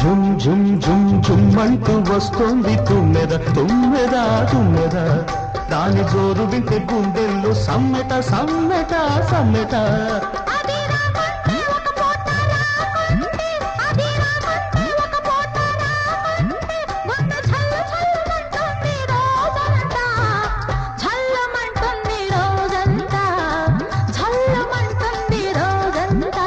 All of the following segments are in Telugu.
ఝుమ్ ఝుమ్ ఝుమ్ ఝుమ్ అంటూ వస్తోంది తుమ్మెద తుమ్మెద తుమ్మెద దాని జోరు వింటే గుండెల్లో సమ్మెట సమ్మెట సమ్మెట అది రాకుంటే ఒక పూట రాకుంటే అది రాకుంటే ఒక పూట రాకుంటే గుండె ఛల్లు ఛల్లుమంటుంది రోజంతా ఛల్లుమంటుంది రోజంతా ఛల్లుమంటుంది రోజంతా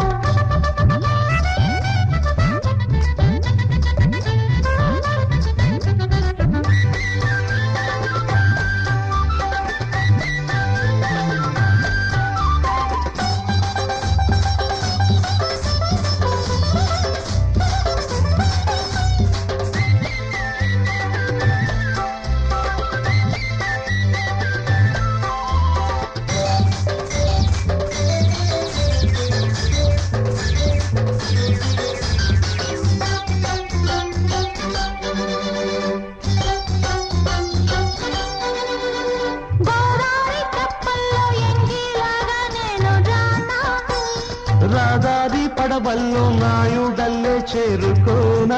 గోదావరి తెప్పల్లో ఎంగిలాగా నేను రానా రాదారి పడవల్లో నాయుడల్లే చేరుకోనా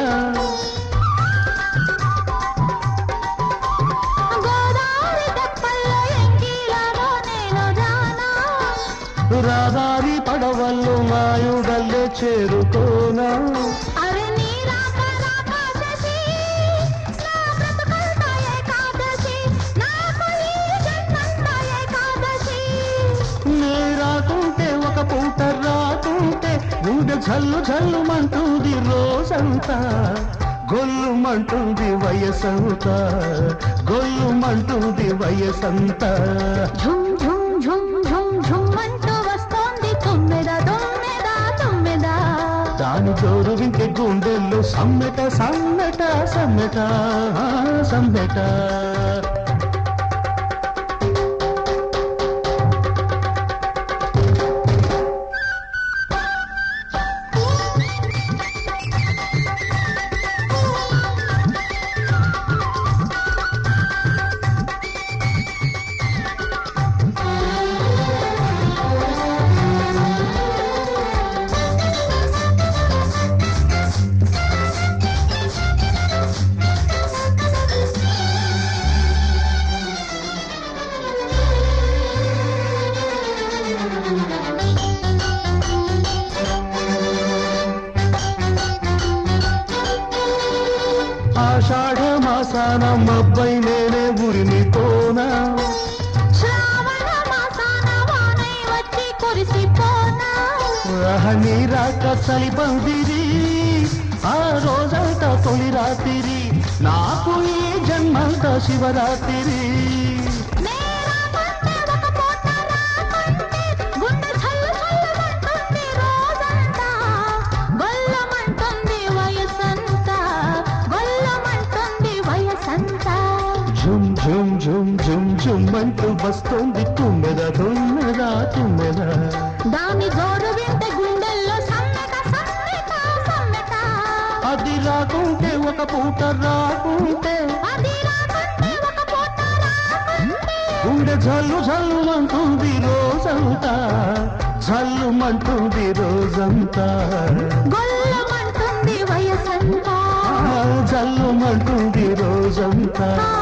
గోదావరి తెప్పల్లో ఎంగిలాగా నేను రానా రాదారి పడవల్లో నాయుడల్లే చేరుకోనా అరే నీ రాక రాక శశి నా బ్రతుకంతా ఏకాదశి నాకు ఈ జన్మంతా ఏకాదశి నే రాకుంటే ఒక పూట రాకుంటే గుండె జల్లు జల్లుమంటుంది రోజంతా గొల్లుమంటుంది వయసంతా గొల్లుమంటుంది వయసంతా ఝుమ్ ఝుమ్ ఝుమ్ ఝుమ్ ఝుమ్ అంటూ వస్తోంది తుమ్మెద తుమ్మెద తుమ్మెద దాని జోరు వింటే గుండెల్లో సమ్మెట సమ్మెట సమ్మెట ఆ, సమ్మెట ఆషాఢ మాసాన మబ్బై నేనే ఉరిమితోనా శ్రావణ మాసాన వానై వచ్చి కురిసిపోనా నీ రాక చలి పందిరి ఆ రోజంతా తొలి రాత్రి నాకు ఈ జన్మంతా శివరాత్రి నేరాకుంటే ఒక పూట రాకుంటే గుండె ఛల్లు ఛల్లుమంటుంది రోజంతా గొల్లమంటుంది వయసంతా గొల్లమంటుంది వయసంతా ఝుమ్ ఝుమ్ ఝుమ్ ఝుమ్ ఝుమ్ అంటూ వస్తోంది తుమ్మెద తుమ్మెద తుమ్మెద దాని జోరు వింటే గుండెల్లో సమ్మెట సమ్మెట సమ్మెట అది రాకుంటే ఒక పూట రాకుంటే అది రాకుంటే ఒక పూట రాకుంటే గుండె జల్లు జల్లుమంటుంది రోజంతా జల్లుమంటుంది రోజంతా గొల్లమంటుంది వయసంతా ఆ, జల్లుమంటుంది రోజంతా ఆ